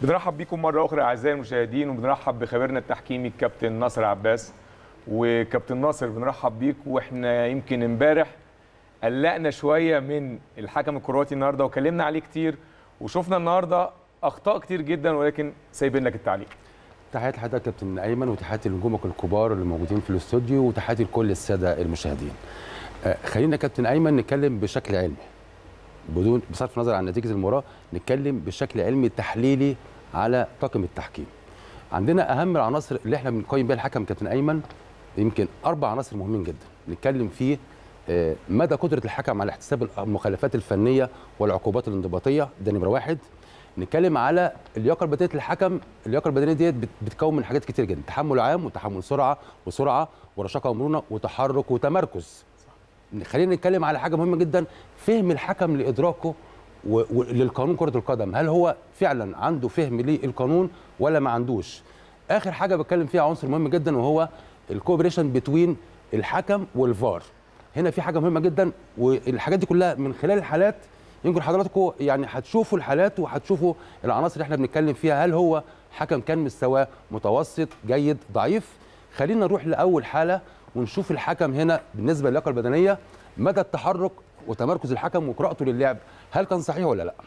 بنرحب بيكم مرة أخرى أعزائي المشاهدين وبنرحب بخبيرنا التحكيمي الكابتن ناصر عباس وكابتن ناصر بنرحب بيك واحنا يمكن امبارح قلقنا شوية من الحكم الكرواتي النهاردة وكلمنا عليه كتير وشفنا النهاردة أخطاء كتير جدا ولكن سايبين لك التعليق تحياتي لحضرتك كابتن ايمن وتحياتي لنجومك الكبار اللي موجودين في الاستوديو وتحياتي لكل الساده المشاهدين. آه، خلينا كابتن ايمن نتكلم بشكل علمي بدون بصرف النظر عن نتيجه المباراه نتكلم بشكل علمي تحليلي على طاقم التحكيم. عندنا اهم العناصر اللي احنا بنقيم بيها الحكم كابتن ايمن يمكن اربع عناصر مهمين جدا نتكلم فيه آه، مدى قدره الحكم على احتساب المخالفات الفنيه والعقوبات الانضباطيه ده نمره واحد نتكلم على اللياقه البدنيه للحكم اللياقه البدنيه ديت بت- بتكون من حاجات كتير جدا تحمل عام وتحمل سرعه وسرعه ورشاقه ومرونه وتحرك وتمركز خلينا نتكلم على حاجه مهمه جدا فهم الحكم لادراكه و- وللقانون كره القدم هل هو فعلا عنده فهم للقانون ولا ما عندوش اخر حاجه بتكلم فيها عنصر مهم جدا وهو الكوبريشن بتوين الحكم والفار هنا في حاجه مهمه جدا والحاجات دي كلها من خلال الحالات يمكن حضراتكم يعني هتشوفوا الحالات وهتشوفوا العناصر اللي احنا بنتكلم فيها هل هو حكم كان مستواه متوسط جيد ضعيف خلينا نروح لاول حاله ونشوف الحكم هنا بالنسبه للياقه البدنيه مدى التحرك وتمركز الحكم وقراءته للعب هل كان صحيح ولا لا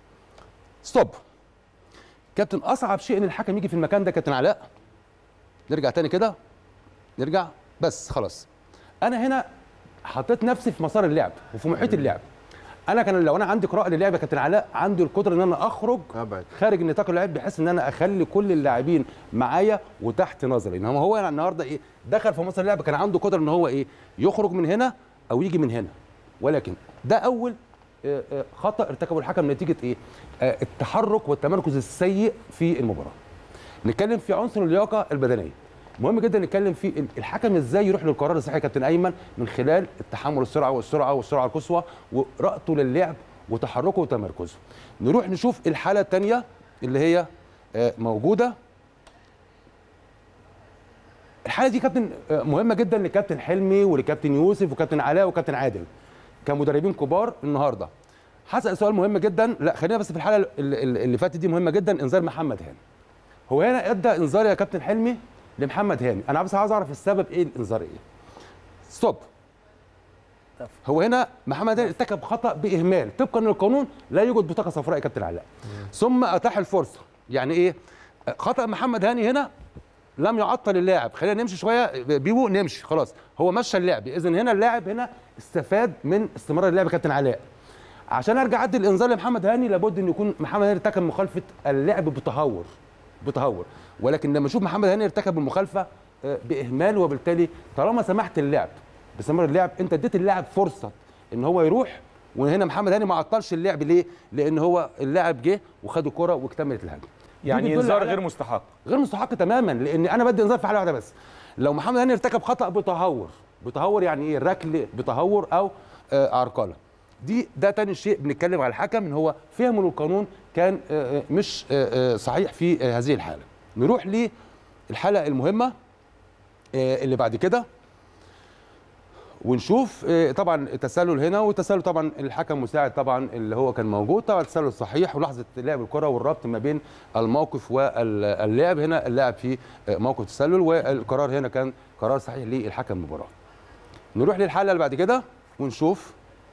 ستوب كابتن اصعب شيء ان الحكم يجي في المكان ده كابتن علاء نرجع تاني كده نرجع بس خلاص انا هنا حطيت نفسي في مسار اللعب وفي محيط اللعب انا كان لو انا عندي قراءه للعب يا كابتن علاء عندي القدره ان انا اخرج ابعد خارج نطاق اللعب بحيث ان انا اخلي كل اللاعبين معايا وتحت نظري انما هو يعني النهارده ايه دخل في مصر اللعب كان عنده قدره ان هو ايه يخرج من هنا او يجي من هنا ولكن ده اول آه، آه، خطا ارتكبه الحكم نتيجه ايه آه، التحرك والتمركز السيء في المباراه نتكلم في عنصر اللياقه البدنيه مهم جدا نتكلم في ال- الحكم ازاي يروح للقرار الصحيح يا كابتن ايمن من خلال التحمل السرعه والسرعه والسرعه القصوى ورأته للعب وتحركه وتمركزه نروح نشوف الحاله الثانيه اللي هي آه، موجوده الحاله دي كابتن آه، مهمه جدا لكابتن حلمي ولكابتن يوسف وكابتن علاء وكابتن عادل كمدربين كبار النهارده هسال سؤال مهم جدا لا خلينا بس في الحاله اللي, اللي فاتت دي مهمه جدا انذار محمد هاني هو هنا ادى انذار يا كابتن حلمي لمحمد هاني انا بس عاوز اعرف السبب ايه الانذار ايه ستوب هو هنا محمد هاني ارتكب خطا باهمال طبقا للقانون لا يوجد بطاقه صفراء يا كابتن علاء ثم اتاح الفرصه يعني ايه خطا محمد هاني هنا لم يعطل اللاعب خلينا نمشي شويه بيبو نمشي خلاص هو مشى اللعب اذا هنا اللاعب هنا استفاد من استمرار اللعب يا كابتن علاء عشان ارجع ادي الانذار لمحمد هاني لابد ان يكون محمد هاني ارتكب مخالفه اللعب بتهور بتهور ولكن لما اشوف محمد هاني ارتكب المخالفه آه، باهمال وبالتالي طالما سمحت اللعب باستمرار اللعب انت اديت اللاعب فرصه ان هو يروح وهنا محمد هاني ما عطلش اللعب ليه؟ لان هو اللاعب جه وخد الكره واكتملت الهجمه دي يعني بتدل انذار على- غير مستحق غير مستحق تماما لان انا بدي انذار في حاله واحده بس لو محمد هاني ارتكب خطا بتهور بتهور يعني ايه ركل بتهور او آه عرقله دي ده تاني شيء بنتكلم على الحكم ان هو فهمه للقانون كان آه آه، مش آه آه صحيح في آه هذه الحاله نروح للحاله المهمه آه اللي بعد كده ونشوف آه، طبعا التسلل هنا والتسلل طبعا الحكم مساعد طبعا اللي هو كان موجود طبعا التسلل صحيح ولحظه لعب الكره والربط ما بين الموقف واللاعب هنا اللاعب في آه، موقف تسلل والقرار هنا كان قرار صحيح للحكم المباراه نروح للحاله اللي بعد كده ونشوف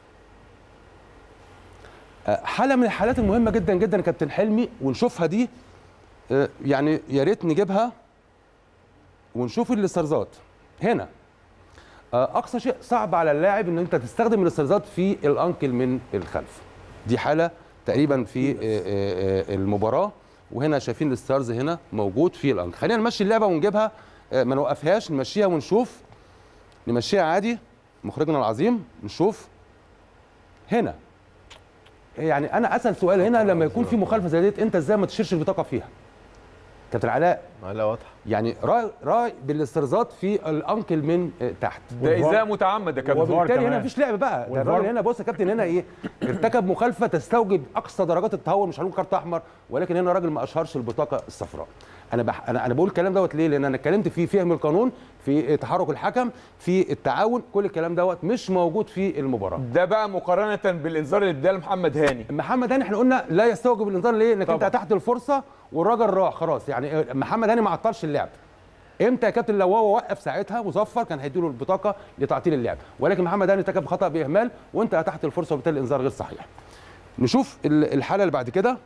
آه، حاله من الحالات المهمه جدا جدا يا كابتن حلمي ونشوفها دي آه، يعني يا ريت نجيبها ونشوف الاسترزات هنا آه، اقصى شيء صعب على اللاعب ان انت تستخدم الاسترزات في الانكل من الخلف دي حاله تقريبا في آه، آه، آه، المباراه وهنا شايفين الستارز هنا موجود في الانكل خلينا نمشي اللعبه ونجيبها آه، ما نوقفهاش نمشيها ونشوف نمشيها عادي مخرجنا العظيم نشوف هنا يعني انا اسال سؤال هنا لما يكون في مخالفه زي ديت انت ازاي ما تشيرش البطاقه فيها كابتن علاء لا واضحه يعني راي راي بالاسترزات في الانكل من آه، تحت ده والفار- اذا متعمد يا كابتن وبالتالي هنا كمان. مفيش لعب بقى ده والفار- الراجل هنا بص يا كابتن هنا ايه ارتكب مخالفه تستوجب اقصى درجات التهور مش هنقول كارت احمر ولكن هنا راجل ما اشهرش البطاقه الصفراء انا بح... انا انا بقول الكلام دوت ليه لان انا اتكلمت في فهم القانون في تحرك الحكم في التعاون كل الكلام دوت مش موجود في المباراه ده بقى مقارنه بالانذار اللي اداه لمحمد هاني محمد هاني احنا قلنا لا يستوجب الانذار ليه انك انت طبعا. اتحت الفرصه والراجل راح خلاص يعني محمد هاني ما عطلش اللعب امتى يا كابتن لو هو وقف ساعتها وصفر كان هيديله البطاقه لتعطيل اللعب ولكن محمد هاني ارتكب خطا باهمال وانت اتحت الفرصه وبالتالي الانذار غير صحيح نشوف ال- الحاله اللي بعد كده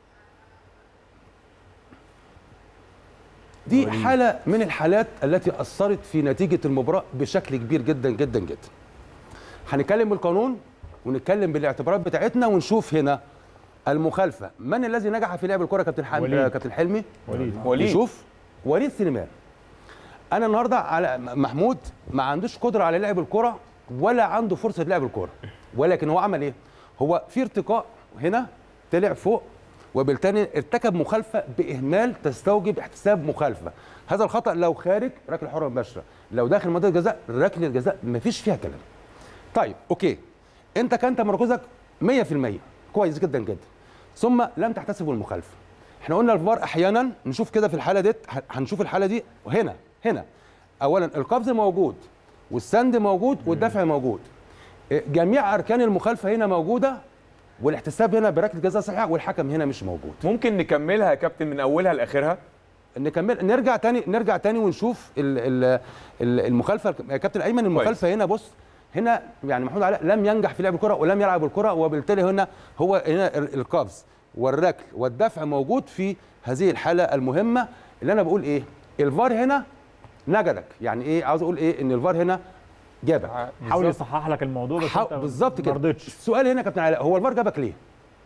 دي حاله من الحالات التي اثرت في نتيجه المباراه بشكل كبير جدا جدا جدا هنتكلم بالقانون ونتكلم بالاعتبارات بتاعتنا ونشوف هنا المخالفه من الذي نجح في لعب الكره كابتن حم... وليد. كابتن حلمي وليد وليد نشوف وليد سليمان انا النهارده على محمود ما عندوش قدره على لعب الكره ولا عنده فرصه لعب الكره ولكن هو عمل ايه هو في ارتقاء هنا طلع فوق وبالتالي ارتكب مخالفه باهمال تستوجب احتساب مخالفه هذا الخطا لو خارج ركله حره مباشره لو داخل منطقه الجزاء ركله الجزاء مفيش فيها كلام طيب اوكي انت كان تمركزك 100% كويس جدا جدا ثم لم تحتسب المخالفه احنا قلنا الفار احيانا نشوف كده في الحاله دي ه- هنشوف الحاله دي وهنا هنا اولا القفز موجود والسند موجود والدفع موجود إيه، جميع اركان المخالفه هنا موجوده والاحتساب هنا بركله جزاء صحيحه والحكم هنا مش موجود ممكن نكملها يا كابتن من اولها لاخرها نكمل نرجع تاني نرجع تاني ونشوف ال- ال- ال- المخالفه يا كابتن ايمن المخالفه هنا بص هنا يعني محمود علاء لم ينجح في لعب الكره ولم يلعب الكره وبالتالي هنا هو هنا ال- القفز والركل والدفع موجود في هذه الحاله المهمه اللي انا بقول ايه الفار هنا نجدك يعني ايه عاوز اقول ايه ان الفار هنا جابك حاول يصحح لك الموضوع بس حا- انت بالظبط ما كده رضيتش السؤال هنا يا كابتن علاء هو الفار جابك ليه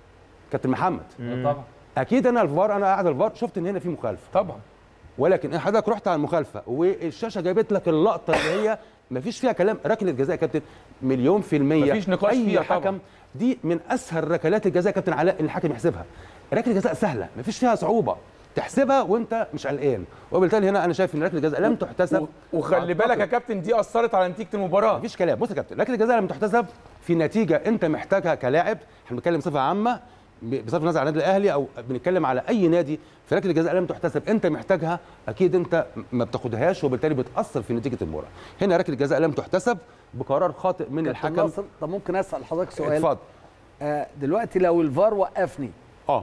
كابتن محمد طبعا اكيد انا الفار انا قاعد الفار شفت ان هنا في مخالفه طبعا ولكن حضرتك رحت على المخالفه والشاشه جابت لك اللقطه اللي هي ما فيش فيها كلام ركله جزاء يا كابتن مليون في الميه مفيش نقاش اي فيها حكم طبعاً. دي من اسهل ركلات الجزاء يا كابتن علاء ان الحكم يحسبها ركله جزاء سهله ما فيش فيها صعوبه تحسبها وانت مش قلقان وبالتالي هنا انا شايف ان ركله الجزاء لم تحتسب و- وخلي بالك يا كابتن دي اثرت على نتيجه المباراه مفيش كلام بص يا كابتن ركله الجزاء لما تحتسب في نتيجه انت محتاجها كلاعب احنا بنتكلم بصفه عامه ب- بصرف النظر عن النادي الاهلي او بنتكلم على اي نادي في ركله الجزاء لم تحتسب انت محتاجها اكيد انت ما بتاخدهاش وبالتالي بتاثر في نتيجه المباراه هنا ركله الجزاء لم تحتسب بقرار خاطئ من كابتن الحكم ناصر طب ممكن اسال حضرتك سؤال اتفضل آه دلوقتي لو الفار وقفني اه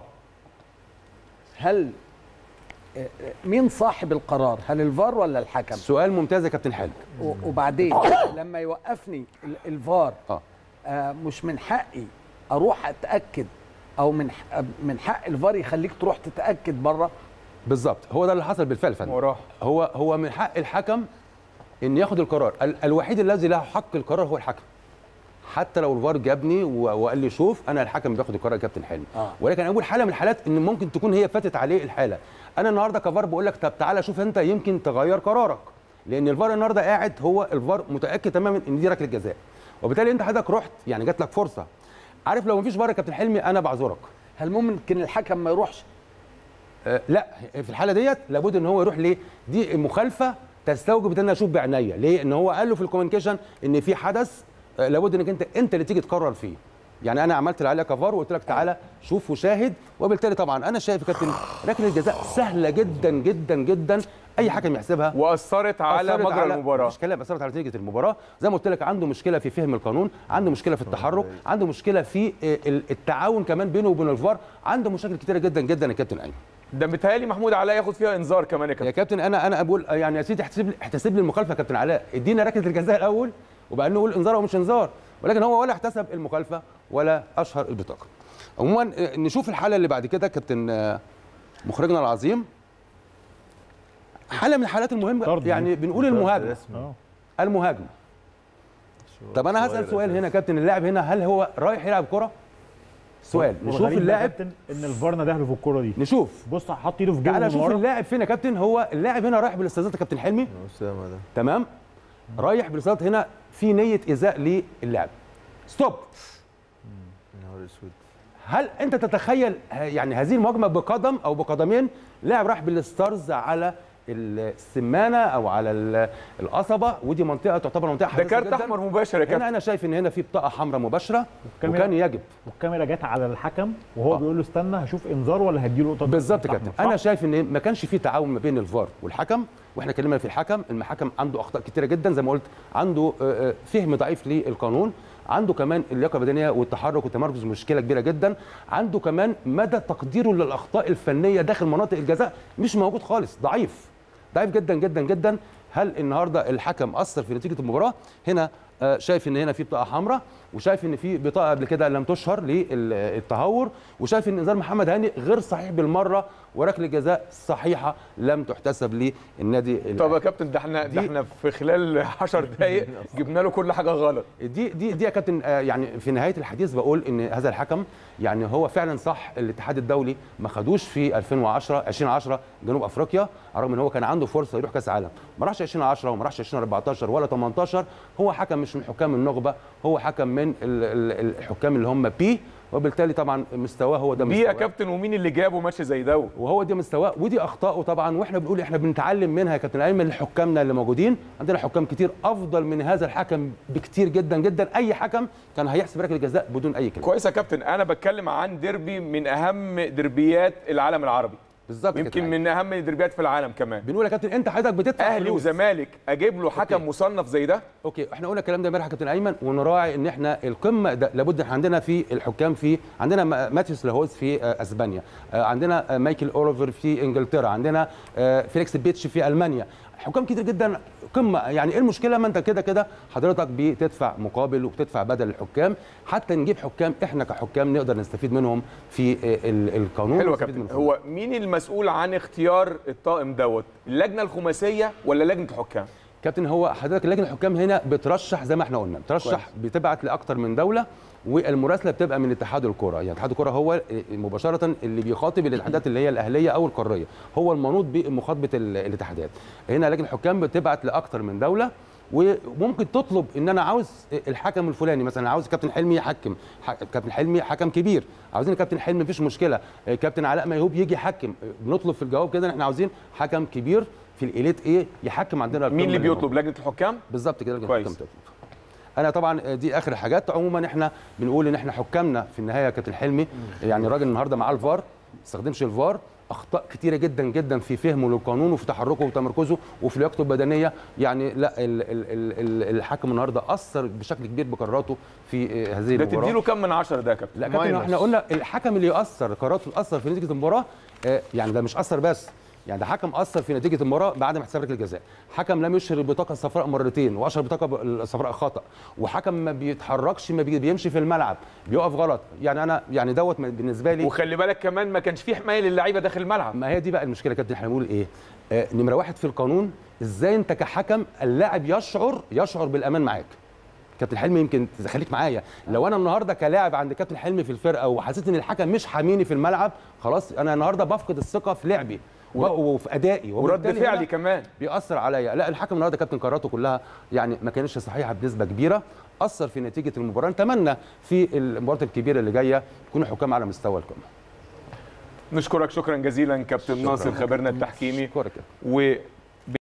هل آه، آه، مين صاحب القرار هل الفار ولا الحكم سؤال ممتاز يا كابتن حلمي و- وبعدين لما يوقفني ال- الفار اه آه مش من حقي اروح اتاكد او من ح- من حق الفار يخليك تروح تتاكد بره بالظبط هو ده اللي حصل بالفعل يا فندم وراه هو هو من حق الحكم ان ياخد القرار ال- الوحيد الذي له حق القرار هو الحكم حتى لو الفار جابني و- وقال لي شوف انا الحكم بياخد القرار يا كابتن حلمي آه. ولكن انا بقول حاله من الحالات ان ممكن تكون هي فاتت عليه الحاله انا النهارده كفار بقول لك طب تعالى شوف انت يمكن تغير قرارك لان الفار النهارده قاعد هو الفار متاكد تماما ان دي ركله جزاء وبالتالي انت حضرتك رحت يعني جات لك فرصه عارف لو مفيش فار يا كابتن حلمي انا بعذرك هل ممكن الحكم ما يروحش آه، لا في الحاله ديت لابد ان هو يروح ليه دي مخالفه تستوجب ان انا اشوف بعناية ليه ان هو قال له في الكوميونيكيشن ان في حدث آه، لابد انك انت انت اللي تيجي تقرر فيه يعني انا عملت اللي عليا كفار وقلت لك تعالى شوف وشاهد وبالتالي طبعا انا شايف يا كابتن ركله الجزاء سهله جدا جدا جدا اي حكم يحسبها واثرت على أثرت مجرى المباراه مش كلام اثرت على نتيجه المباراه زي ما قلت لك عنده مشكله في فهم القانون عنده مشكله في التحرك عنده مشكله في آه، ال- التعاون كمان بينه وبين الفار عنده مشاكل كتيره جدا جدا يا كابتن ايمن ده متهيألي محمود علاء ياخد فيها انذار كمان يا يا كابتن كابتن انا انا بقول يعني يا سيدي احتسب لي احتسب لي المخالفه يا كابتن علاء ادينا ركله الجزاء الاول وبقى نقول انذار او مش انذار ولكن هو ولا احتسب المخالفه ولا اشهر البطاقه عموما آه، نشوف الحاله اللي بعد كده كابتن آه، مخرجنا العظيم حاله من الحالات المهمه طرد دي. يعني بنقول المهاجمه اه المهاجمه طب انا هسال سؤال هنا يا كابتن اللاعب هنا هل هو رايح يلعب كره سؤال نشوف والغريب بقى يا اللاعب كابتن ان الفار ندهله في الكوره دي نشوف بص حط ايده في جيبه تعالى من شوف ورا اللاعب فين يا كابتن هو اللاعب هنا رايح بالاستاذات يا كابتن حلمي اسامه ده تمام رايح بالاستاذات هنا في نيه ايذاء للاعب ستوب نهار اسود هل انت تتخيل ه- يعني هذه المهاجمه بقدم او بقدمين لاعب راح بالستارز على السمانه او على ال- القصبه ودي منطقه تعتبر منطقه ده حساسه كارت جدا. احمر مباشر يا هنا كابتن انا شايف ان هنا في بطاقه حمراء مباشره والكاميرا- وكان يجب والكاميرا جت على الحكم وهو آه. بيقول له استنى هشوف انذار ولا هديله نقطه بالظبط يا أحمر، كابتن صح؟ انا شايف ان ما كانش في تعاون ما بين الفار والحكم واحنا اتكلمنا في الحكم الحكم عنده اخطاء كتيره جدا زي ما قلت عنده آه، آه، فهم ضعيف للقانون عنده كمان اللياقه البدنيه والتحرك والتمركز مشكله كبيره جدا عنده كمان مدى تقديره للاخطاء الفنيه داخل مناطق الجزاء مش موجود خالص ضعيف ضعيف جدا جدا جدا هل النهارده الحكم اثر في نتيجه المباراه هنا آه، شايف ان هنا في بطاقه حمراء وشايف ان في بطاقه قبل كده لم تشهر للتهور وشايف ان انذار محمد هاني غير صحيح بالمره وركله جزاء صحيحه لم تحتسب للنادي طب يا كابتن ده احنا ده دي- احنا في خلال 10 دقائق جبنا له كل حاجه غلط دي دي دي يا كابتن آه، يعني في نهايه الحديث بقول ان هذا الحكم يعني هو فعلا صح الاتحاد الدولي ما خدوش في 2010 2010 جنوب افريقيا رغم ان هو كان عنده فرصه يروح كاس عالم ما راحش 2010 وما راحش 2014 ولا 18 هو حكم مش من حكام النخبه هو حكم من ال- ال- الحكام اللي هم بي وبالتالي طبعا مستواه هو ده بيه يا مستواه. كابتن ومين اللي جابه ماتش زي دوت وهو دي مستواه ودي اخطائه طبعا واحنا بنقول احنا بنتعلم منها يا كابتن ايمن لحكامنا اللي موجودين عندنا حكام كتير افضل من هذا الحكم بكتير جدا جدا اي حكم كان هيحسب ركله جزاء بدون اي كلمه كويس يا كابتن انا بتكلم عن ديربي من اهم دربيات العالم العربي بالظبط كده يمكن يعني. من اهم الدربيات في العالم كمان بنقول يا كابتن انت حضرتك بتدفع اهلي فلوس. وزمالك اجيب له حكم أوكي. مصنف زي ده اوكي احنا قلنا الكلام ده امبارح يا كابتن ايمن ونراعي ان احنا القمه ده لابد احنا عندنا في الحكام في عندنا ما- ماتيوس لاهوز في آه، اسبانيا آه، عندنا آه، مايكل اوليفر في انجلترا عندنا آه، فيليكس بيتش في المانيا حكام كتير جدا قمه يعني ايه المشكله ما انت كده كده حضرتك بتدفع مقابل وبتدفع بدل الحكام حتى نجيب حكام احنا كحكام نقدر نستفيد منهم في آه، ال- القانون حلو يا ونستفيد كابتن من هو مين المسؤول عن اختيار الطاقم دوت اللجنه الخماسيه ولا لجنه الحكام كابتن هو حضرتك لجنه الحكام هنا بترشح زي ما احنا قلنا بترشح كويس. بتبعت لاكتر من دوله والمراسله بتبقى من اتحاد الكره يعني اتحاد الكره هو مباشره اللي بيخاطب الاتحادات اللي هي الاهليه او القاريه هو المنوط بمخاطبه ال- الاتحادات هنا لجنه الحكام بتبعت لاكتر من دوله وممكن تطلب ان انا عاوز الحكم الفلاني مثلا عاوز كابتن حلمي يحكم ح- كابتن حلمي حكم كبير عاوزين كابتن حلمي مفيش مشكله كابتن علاء ميهوب يجي يحكم بنطلب في الجواب كده ان احنا عاوزين حكم كبير في الاليت ايه يحكم عندنا مين اللي القمة بيطلب لجنه الحكام بالظبط كده لجنة كويس. الحكام تطلب. انا طبعا دي اخر حاجات عموما احنا بنقول ان احنا حكامنا في النهايه كابتن حلمي يعني الراجل النهارده معاه الفار ما استخدمش الفار اخطاء كتيره جدا جدا في فهمه للقانون وفي تحركه وتمركزه وفي لياقته البدنيه يعني لا ال ال ال ال الحكم النهارده اثر بشكل كبير بقراراته في آه، هذه ده المباراه تديله كام من عشرة ده يا كابتن لا كابتن احنا قلنا الحكم اللي ياثر قراراته تاثر في نتيجه المباراه آه، يعني ده مش اثر بس يعني ده حكم اثر في نتيجه المباراه بعد ما حساب ركله الجزاء حكم لم يشهر البطاقه الصفراء مرتين واشهر البطاقه الصفراء خطا وحكم ما بيتحركش ما بي- بيمشي في الملعب بيقف غلط يعني انا يعني دوت بالنسبه لي وخلي بالك كمان ما كانش فيه حمايه للعيبه داخل الملعب ما هي دي بقى المشكله يا كابتن احنا بنقول ايه آه نمره واحد في القانون ازاي انت كحكم اللاعب يشعر يشعر بالامان معاك كابتن حلمي يمكن تخليك معايا لو انا النهارده كلاعب عند كابتن حلمي في الفرقه وحسيت ان الحكم مش حاميني في الملعب خلاص انا النهارده بفقد الثقه في لعبي و- وفي ادائي ورد وبالتالي فعلي هنا كمان بيأثر عليا لا الحكم النهارده كابتن قراراته كلها يعني ما كانتش صحيحه بنسبه كبيره اثر في نتيجه المباراه نتمنى في المباراه الكبيره اللي جايه يكونوا حكام على مستوى القمه نشكرك شكرا جزيلا كابتن ناصر خبيرنا التحكيمي شكرا و